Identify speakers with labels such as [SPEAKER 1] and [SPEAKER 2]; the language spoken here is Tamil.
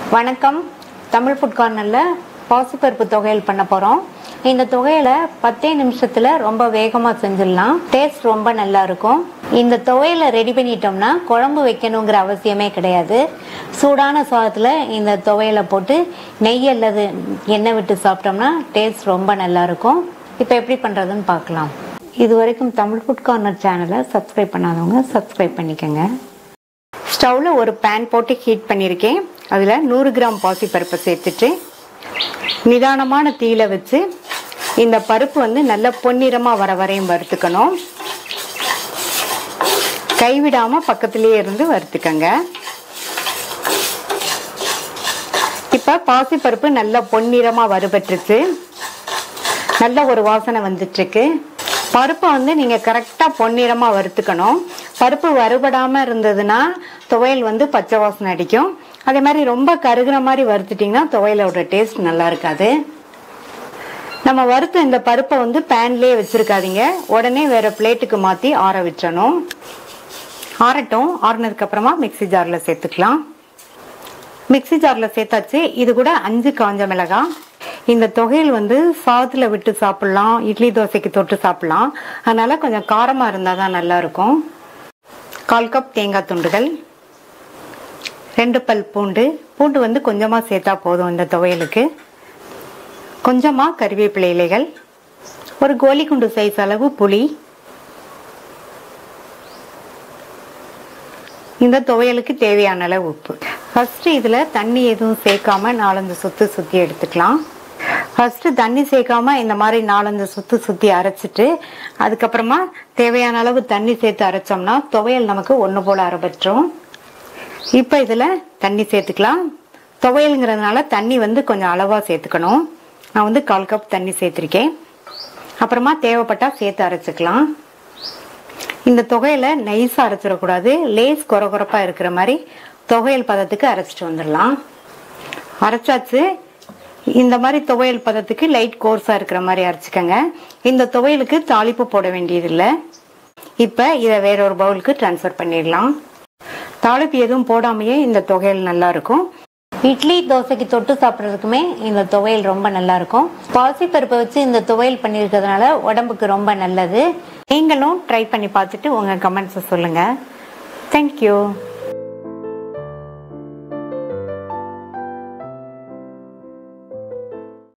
[SPEAKER 1] வணக்கம் தமிழ் ஃபுட் கார்னரில் பாசிப்பருப்பு தொகையல் பண்ண போகிறோம் இந்த தொகையில பத்தே நிமிஷத்தில் ரொம்ப வேகமாக செஞ்சிடலாம் டேஸ்ட் ரொம்ப நல்லா இருக்கும் இந்த துவையலை ரெடி பண்ணிட்டோம்னா குழம்பு வைக்கணுங்கிற அவசியமே கிடையாது சூடான சாதத்தில் இந்த துவையலை போட்டு நெய் அல்லது எண்ணெய் விட்டு சாப்பிட்டோம்னா டேஸ்ட் ரொம்ப நல்லா இருக்கும் இப்போ எப்படி பண்ணுறதுன்னு பார்க்கலாம் இது வரைக்கும் தமிழ் ஃபுட் கார்னர் சேனலை சப்ஸ்கிரைப் பண்ணாதவங்க சப்ஸ்கிரைப் பண்ணிக்கோங்க ஸ்டவ்வில் ஒரு பேன் போட்டு ஹீட் பண்ணியிருக்கேன் அதில் நூறு கிராம் பாசிப்பருப்பை சேர்த்துட்டு நிதானமான தீயில வச்சு இந்த பருப்பு வந்து நல்ல பொன்னிறமாக வர வரையும் வறுத்துக்கணும் கைவிடாமல் பக்கத்துலேயே இருந்து வறுத்துக்கங்க இப்போ பாசிப்பருப்பு நல்ல பொன்னிறமாக வறுபட்டுருச்சு நல்ல ஒரு வாசனை வந்துட்டுருக்கு பருப்பை வந்து நீங்கள் கரெக்டாக பொன்னிறமாக வறுத்துக்கணும் பருப்பு வறுபடாமல் இருந்ததுன்னா துவையல் வந்து பச்சை வாசனை அடிக்கும் அதே மாதிரி ரொம்ப கருகிற மாதிரி வறுத்துட்டிங்கன்னா துவையலோட டேஸ்ட் நல்லா இருக்காது நம்ம வறுத்த இந்த பருப்பை வந்து பேன்லேயே வச்சிருக்காதீங்க உடனே வேற பிளேட்டுக்கு மாற்றி ஆற விட்டுறணும் ஆறட்டும் ஆறுனதுக்கு அப்புறமா மிக்சி ஜாரில் சேர்த்துக்கலாம் மிக்சி ஜாரில் சேர்த்தாச்சு இது கூட அஞ்சு காஞ்ச மிளகாய் இந்த தொகையில் வந்து சாதத்தில் விட்டு சாப்பிடலாம் இட்லி தோசைக்கு தொட்டு சாப்பிடலாம் அதனால கொஞ்சம் காரமாக இருந்தால் தான் நல்லா இருக்கும் கால் கப் தேங்காய் துண்டுகள் ரெண்டு பல் பூண்டு பூண்டு வந்து கொஞ்சமாக சேர்த்தா போதும் இந்த துவையலுக்கு கொஞ்சமாக கறிவேப்பிலை இலைகள் ஒரு கோலிக்குண்டு சைஸ் அளவு புளி இந்த துவையலுக்கு தேவையான அளவு உப்பு ஃபர்ஸ்ட் இதில் தண்ணி எதுவும் சேர்க்காம நாலஞ்சு சுத்து சுற்றி எடுத்துக்கலாம் ஃபர்ஸ்ட் தண்ணி சேர்க்காம இந்த மாதிரி நாலஞ்சு சுத்து சுற்றி அரைச்சிட்டு அதுக்கப்புறமா தேவையான அளவு தண்ணி சேர்த்து அரைச்சோம்னா துவையல் நமக்கு ஒன்று போல அரைபற்றும் இப்போ இதில் தண்ணி சேர்த்துக்கலாம் துவையலுங்கிறதுனால தண்ணி வந்து கொஞ்சம் அளவாக சேர்த்துக்கணும் நான் வந்து கால் கப் தண்ணி சேர்த்துருக்கேன் அப்புறமா தேவைப்பட்டா சேர்த்து அரைச்சிக்கலாம் இந்த தொகையில நைஸாக அரைச்சிடக்கூடாது லேஸ் குறை குறைப்பாக இருக்கிற மாதிரி தொகையல் பதத்துக்கு அரைச்சிட்டு வந்துடலாம் அரைச்சாச்சு இந்த மாதிரி துவையல் பதத்துக்கு லைட் கோர்ஸாக இருக்கிற மாதிரி அரைச்சிக்கங்க இந்த துவையலுக்கு தாளிப்பு போட வேண்டியதில்லை இப்போ இதை வேற ஒரு பவுலுக்கு ட்ரான்ஸ்ஃபர் பண்ணிடலாம் தாளிப்பு எதுவும் போடாமையே இந்த துவையல் நல்லா இருக்கும் இட்லி தோசைக்கு தொட்டு சாப்பிட்றதுக்குமே இந்த துவையல் ரொம்ப நல்லா இருக்கும் பாசிப்பருப்பை வச்சு இந்த துவையல் பண்ணியிருக்கிறதுனால உடம்புக்கு ரொம்ப நல்லது நீங்களும் ட்ரை பண்ணி பார்த்துட்டு உங்கள் கமெண்ட்ஸை சொல்லுங்கள் தேங்க்யூ